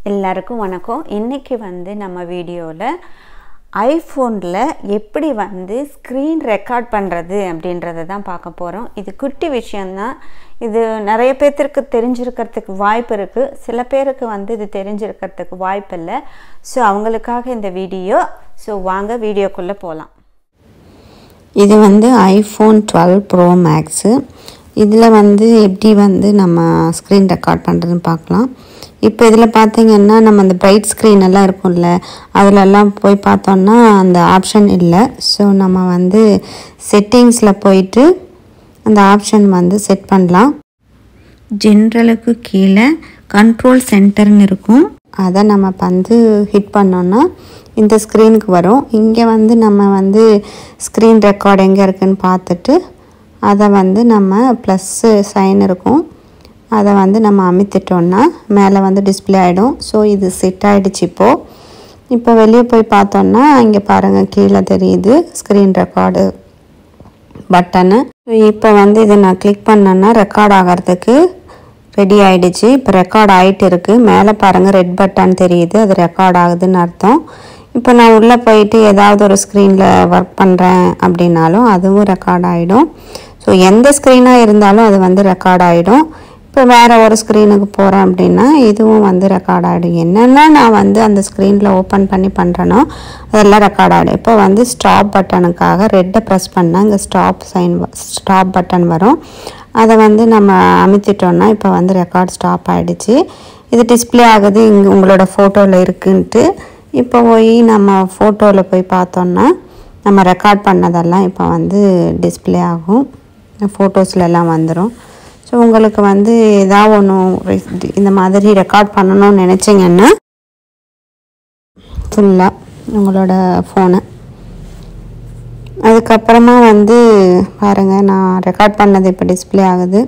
எல்லாருக்கும் வணக்கம் இன்றைக்கி வந்து நம்ம வீடியோவில் ஐஃபோனில் எப்படி வந்து ஸ்க்ரீன் ரெக்கார்ட் பண்ணுறது அப்படின்றத தான் பார்க்க போகிறோம் இது குட்டி விஷயந்தான் இது நிறைய பேர்த்திற்கு தெரிஞ்சிருக்கிறதுக்கு வாய்ப்பு இருக்குது சில பேருக்கு வந்து இது தெரிஞ்சிருக்கிறதுக்கு வாய்ப்பு இல்லை ஸோ அவங்களுக்காக இந்த வீடியோ ஸோ வாங்க வீடியோக்குள்ளே போகலாம் இது வந்து ஐஃபோன் டுவெல் ப்ரோ மேக்ஸு இதில் வந்து எப்படி வந்து நம்ம ஸ்க்ரீன் ரெக்கார்ட் பண்ணுறதுன்னு பார்க்கலாம் இப்போ இதில் பார்த்தீங்கன்னா நம்ம அந்த பிரைட் ஸ்க்ரீன் எல்லாம் இருக்கும்ல அதிலெல்லாம் போய் பார்த்தோன்னா அந்த ஆப்ஷன் இல்லை ஸோ நம்ம வந்து செட்டிங்ஸில் போயிட்டு அந்த ஆப்ஷன் வந்து செட் பண்ணலாம் ஜென்ரலுக்கு கீழே கண்ட்ரோல் சென்டர்னு இருக்கும் அதை நம்ம வந்து ஹிட் பண்ணோன்னா இந்த ஸ்க்ரீனுக்கு வரும் இங்கே வந்து நம்ம வந்து ஸ்க்ரீன் ரெக்கார்ட் எங்கே இருக்குன்னு பார்த்துட்டு அதை வந்து நம்ம ப்ளஸ்ஸு சைன் இருக்கும் அதை வந்து நம்ம அமுத்திட்டோன்னா மேலே வந்து டிஸ்பிளே ஆகிடும் ஸோ இது செட் ஆகிடுச்சு இப்போது இப்போ வெளியே போய் பார்த்தோன்னா இங்கே பாருங்கள் கீழே தெரியுது ஸ்க்ரீன் ரெக்கார்டு பட்டனு இப்போ வந்து இதை நான் கிளிக் பண்ணேன்னா ரெக்கார்ட் ஆகிறதுக்கு ரெடி ஆகிடுச்சு இப்போ ரெக்கார்ட் ஆகிட்டு இருக்குது மேலே பாருங்கள் ரெட் பட்டன் தெரியுது அது ரெக்கார்ட் ஆகுதுன்னு அர்த்தம் இப்போ நான் உள்ளே போயிட்டு ஏதாவது ஒரு ஸ்க்ரீனில் ஒர்க் பண்ணுறேன் அப்படின்னாலும் அதுவும் ரெக்கார்ட் ஆகிடும் ஸோ எந்த ஸ்க்ரீனாக இருந்தாலும் அது வந்து ரெக்கார்ட் ஆகிடும் இப்போ வேறு ஒரு ஸ்க்ரீனுக்கு போகிறேன் அப்படின்னா இதுவும் வந்து ரெக்கார்ட் ஆகிடும் என்னென்ன நான் வந்து அந்த ஸ்க்ரீனில் ஓப்பன் பண்ணி பண்ணுறேனோ அதெல்லாம் ரெக்கார்ட் ஆகிடும் இப்போ வந்து ஸ்டாப் பட்டனுக்காக ரெட்டை ப்ரெஸ் பண்ணால் இங்கே ஸ்டாப் சைன் ஸ்டாப் பட்டன் வரும் அதை வந்து நம்ம அமுத்திட்டோன்னா இப்போ வந்து ரெக்கார்ட் ஸ்டாப் ஆகிடுச்சு இது டிஸ்பிளே ஆகுது இங்கே உங்களோட ஃபோட்டோவில் இருக்குன்ட்டு இப்போ போய் நம்ம ஃபோட்டோவில் போய் பார்த்தோன்னா நம்ம ரெக்கார்ட் பண்ணதெல்லாம் இப்போ வந்து டிஸ்பிளே ஆகும் ஃபோட்டோஸ்லலாம் வந்துடும் ஸோ உங்களுக்கு வந்து ஏதாவது ஒன்று இந்த மாதிரி ரெக்கார்ட் பண்ணணும்னு நினச்சிங்கன்னா ஃபுல்லாக உங்களோட ஃபோனை அதுக்கப்புறமா வந்து பாருங்கள் நான் ரெக்கார்ட் பண்ணது இப்போ டிஸ்பிளே ஆகுது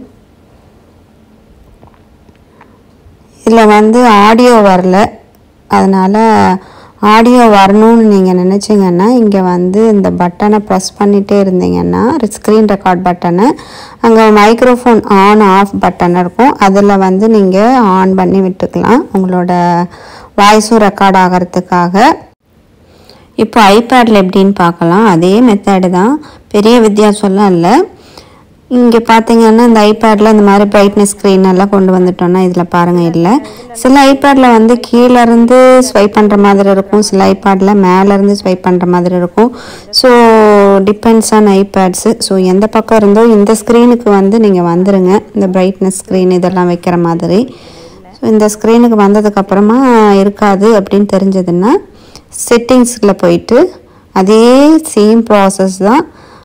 இதில் வந்து ஆடியோ வரல அதனால் ஆடியோ வரணும்னு நீங்கள் நினச்சிங்கன்னா இங்கே வந்து இந்த பட்டனை ப்ரெஸ் பண்ணிகிட்டே இருந்தீங்கன்னா ஸ்க்ரீன் ரெக்கார்ட் பட்டனை அங்கே மைக்ரோஃபோன் ஆன் ஆஃப் பட்டன் இருக்கும் அதில் வந்து நீங்கள் ஆன் பண்ணி விட்டுக்கலாம் உங்களோட வாய்ஸும் ரெக்கார்ட் ஆகிறதுக்காக இப்போ ஐபேடில் எப்படின்னு பார்க்கலாம் அதே மெத்தடு தான் பெரிய வித்தியாசம்லாம் இல்லை இங்கே பார்த்தீங்கன்னா இந்த ஐபேடில் இந்த மாதிரி பிரைட்னஸ் ஸ்க்ரீன் எல்லாம் கொண்டு வந்துட்டோம்னா இதில் பாருங்கள் இல்லை சில ஐபேடில் வந்து கீழேருந்து ஸ்வைப் பண்ணுற மாதிரி இருக்கும் சில ஐபேடில் மேலேருந்து ஸ்வைப் பண்ணுற மாதிரி இருக்கும் so depends on iPads so எந்த பக்கம் இருந்தோ இந்த ஸ்க்ரீனுக்கு வந்து நீங்கள் வந்துடுங்க இந்த பிரைட்னஸ் ஸ்க்ரீன் இதெல்லாம் வைக்கிற மாதிரி ஸோ இந்த ஸ்க்ரீனுக்கு வந்ததுக்கப்புறமா இருக்காது அப்படின்னு தெரிஞ்சதுன்னா செட்டிங்ஸில் போயிட்டு அதே சேம் ப்ராசஸ் தான்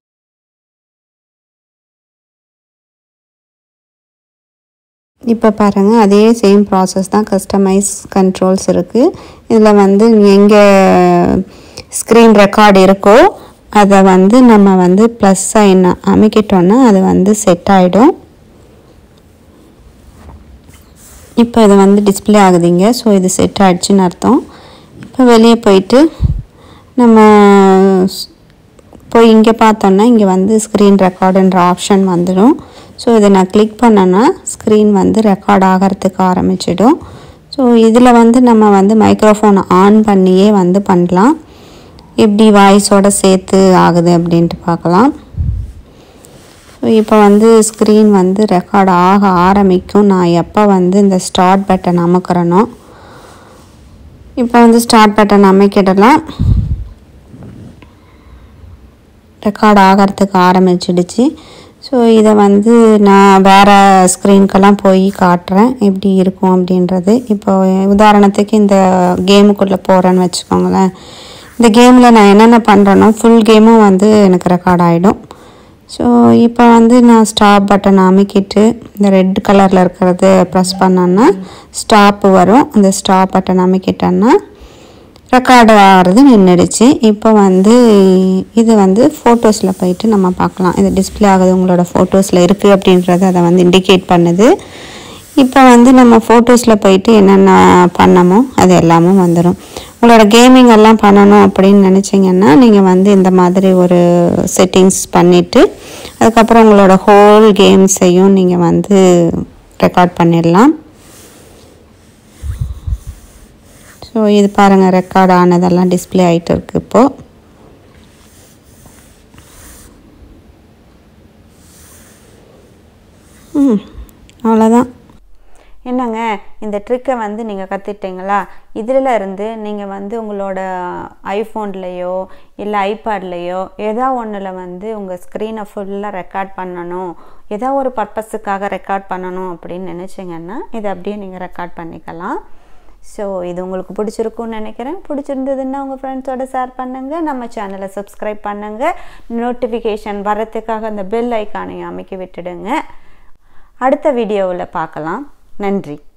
இப்போ பாருங்கள் அதே சேம் ப்ராசஸ் தான் கஸ்டமைஸ் கண்ட்ரோல்ஸ் இருக்குது இதில் வந்து எங்கே ஸ்க்ரீன் ரெக்கார்டு இருக்கோ அதை வந்து நம்ம வந்து ப்ளஸ் சைன் அமைக்கிட்டோன்னா அது வந்து செட் ஆகிடும் இப்போ இது வந்து டிஸ்பிளே ஆகுதுங்க ஸோ இது செட் ஆகிடுச்சின்னு அர்த்தம் இப்போ வெளியே போயிட்டு நம்ம போய் இங்கே பார்த்தோன்னா இங்கே வந்து ஸ்க்ரீன் ரெக்கார்டுன்ற ஆப்ஷன் வந்துடும் ஸோ இதை நான் கிளிக் பண்ணேன்னா ஸ்க்ரீன் வந்து ரெக்கார்ட் ஆகிறதுக்கு ஆரம்பிச்சிடும் ஸோ இதில் வந்து நம்ம வந்து மைக்ரோஃபோன் ஆன் பண்ணியே வந்து பண்ணலாம் எப்படி வாய்ஸோடு சேர்த்து ஆகுது அப்படின்ட்டு பார்க்கலாம் ஸோ இப்போ வந்து ஸ்க்ரீன் வந்து ரெக்கார்ட் ஆக ஆரம்பிக்கும் நான் எப்போ வந்து இந்த ஸ்டார்ட் பட்டன் அமுக்கிறேனோ இப்போ வந்து ஸ்டார்ட் பட்டன் அமைக்கிடலாம் ரெக்கார்ட் ஆகிறதுக்கு ஆரம்பிச்சிடுச்சு ஸோ இதை வந்து நான் வேறு ஸ்க்ரீனுக்கெல்லாம் போய் காட்டுறேன் எப்படி இருக்கும் அப்படின்றது இப்போ உதாரணத்துக்கு இந்த கேமுக்குள்ளே போகிறேன்னு வச்சுக்கோங்களேன் இந்த கேமில் நான் என்னென்ன பண்ணுறேனோ ஃபுல் கேமும் வந்து எனக்கு ரெக்கார்ட் ஆகிடும் ஸோ இப்போ வந்து நான் ஸ்டாப் பட்டன் அமைக்கிட்டு இந்த ரெட் கலரில் இருக்கிறது ப்ரெஸ் பண்ணோன்னா ஸ்டாப்பு வரும் அந்த ஸ்டாப் பட்டன் அமைக்கிட்டேன்னா ரெக்கார்டு ஆகிறது நின்றுடுச்சு இப்போ வந்து இது வந்து ஃபோட்டோஸில் போயிட்டு நம்ம பார்க்கலாம் இது டிஸ்பிளே ஆகுது உங்களோட ஃபோட்டோஸில் இருக்குது அப்படின்றத அதை வந்து இண்டிகேட் பண்ணுது இப்போ வந்து நம்ம ஃபோட்டோஸில் போயிட்டு என்னென்ன பண்ணமோ அது எல்லாமும் வந்துடும் உங்களோட கேமிங் எல்லாம் பண்ணணும் அப்படின்னு நினச்சிங்கன்னா நீங்கள் வந்து இந்த மாதிரி ஒரு செட்டிங்ஸ் பண்ணிவிட்டு அதுக்கப்புறம் உங்களோட ஹோல் கேம்ஸையும் நீங்கள் வந்து ரெக்கார்ட் பண்ணிடலாம் ஸோ இது பாருங்கள் ரெக்கார்ட் ஆனதெல்லாம் டிஸ்ப்ளே ஆகிட்டு இருக்கு இப்போது ம் அவ்வளோதான் என்னங்க இந்த ட்ரிக்கை வந்து நீங்கள் கற்றுக்கிட்டீங்களா இதில் இருந்து நீங்கள் வந்து உங்களோட ஐஃபோன்லேயோ இல்லை ஐபேட்லேயோ ஏதோ ஒன்றில் வந்து உங்கள் ஸ்க்ரீனை ஃபுல்லாக ரெக்கார்ட் பண்ணணும் ஏதோ ஒரு பர்பஸுக்காக ரெக்கார்ட் பண்ணணும் அப்படின்னு நினச்சிங்கன்னா இதை அப்படியே நீங்கள் ரெக்கார்ட் பண்ணிக்கலாம் ஸோ இது உங்களுக்கு பிடிச்சிருக்கும்னு நினைக்கிறேன் பிடிச்சிருந்ததுன்னா உங்கள் ஃப்ரெண்ட்ஸோட ஷேர் பண்ணுங்கள் நம்ம சேனலை சப்ஸ்கிரைப் பண்ணுங்கள் நோட்டிஃபிகேஷன் வரத்துக்காக அந்த பெல் ஐக்கானை அமைக்கி விட்டுடுங்க அடுத்த வீடியோவில் பார்க்கலாம் நன்றி